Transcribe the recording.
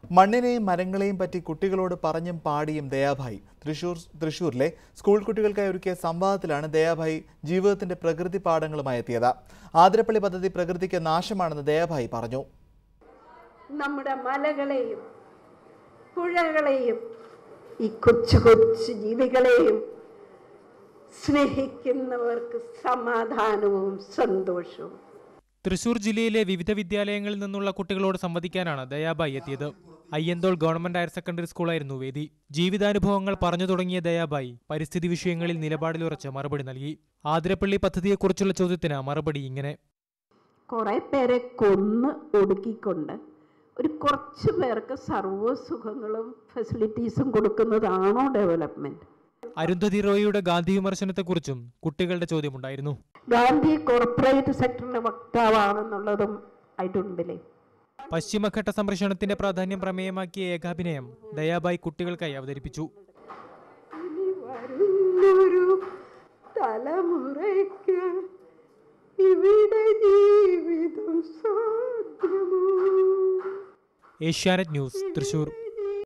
മണ്ണിനെയും മരങ്ങളെയും പറ്റി കുട്ടികളോട് പറഞ്ഞും പാടിയും ദയാഭായി തൃശൂർ തൃശൂരിലെ സ്കൂൾ കുട്ടികൾക്കായി ഒരുക്കിയ സംവാദത്തിലാണ് ദയാഭായി ജീവിതത്തിന്റെ പ്രകൃതി പാഠങ്ങളുമായി എത്തിയത് ആതിരപ്പള്ളി പദ്ധതി പ്രകൃതിക്ക് നാശമാണെന്ന് ദയാഭായി പറഞ്ഞു നമ്മുടെ മലകളെയും പുഴകളെയും ഈ കൊച്ചു കൊച്ചു ജീവികളെയും സ്നേഹിക്കുന്നവർക്ക് സമാധാനവും സന്തോഷവും തൃശൂർ ജില്ലയിലെ വിവിധ വിദ്യാലയങ്ങളിൽ നിന്നുള്ള കുട്ടികളോട് സംവദിക്കാനാണ് ദയാബായി എത്തിയത് അയ്യന്തോൾ ഗവൺമെന്റ് ഹയർ സെക്കൻഡറി സ്കൂളായിരുന്നു വേദി ജീവിതാനുഭവങ്ങൾ പറഞ്ഞു തുടങ്ങിയ ദയാബായി പരിസ്ഥിതി വിഷയങ്ങളിൽ നിലപാടിലുറച്ച് മറുപടി നൽകി ആതിരപ്പള്ളി പദ്ധതിയെക്കുറിച്ചുള്ള ചോദ്യത്തിന് മറുപടി ഇങ്ങനെ കുറേ പേരെ കൊന്ന് ഒടുക്കിക്കൊണ്ട് ഒരു കുറച്ച് പേർക്ക് സർവ്വസുഖങ്ങളും ഫെസിലിറ്റീസും കൊടുക്കുന്നതാണോ ഡെവലപ്മെന്റ് അരുന്ധതി റോയിയുടെ ഗാന്ധി വിമർശനത്തെക്കുറിച്ചും കുട്ടികളുടെ ചോദ്യമുണ്ടായിരുന്നു ഗാന്ധി കോർപ്പറേറ്റ് സെക്ടറിന്റെ വക്താവാണെന്നുള്ളതും ഐ ഡോണ്ട് ബിലീവ് പശ്ചിമഘട്ട സംരക്ഷണത്തിന്റെ പ്രാധാന്യം പ്രമേയമാക്കിയ ഏകാഭിനയം ദയാബായി കുട്ടികൾക്കായി അവതരിപ്പിച്ചു ഇനി വരുന്നൊരു തലമുറയ്ക്ക് ഇവിടെ ജീവിതം സാധ്യമോ ഏഷ്യാനെറ്റ് ന്യൂസ് തൃശൂർ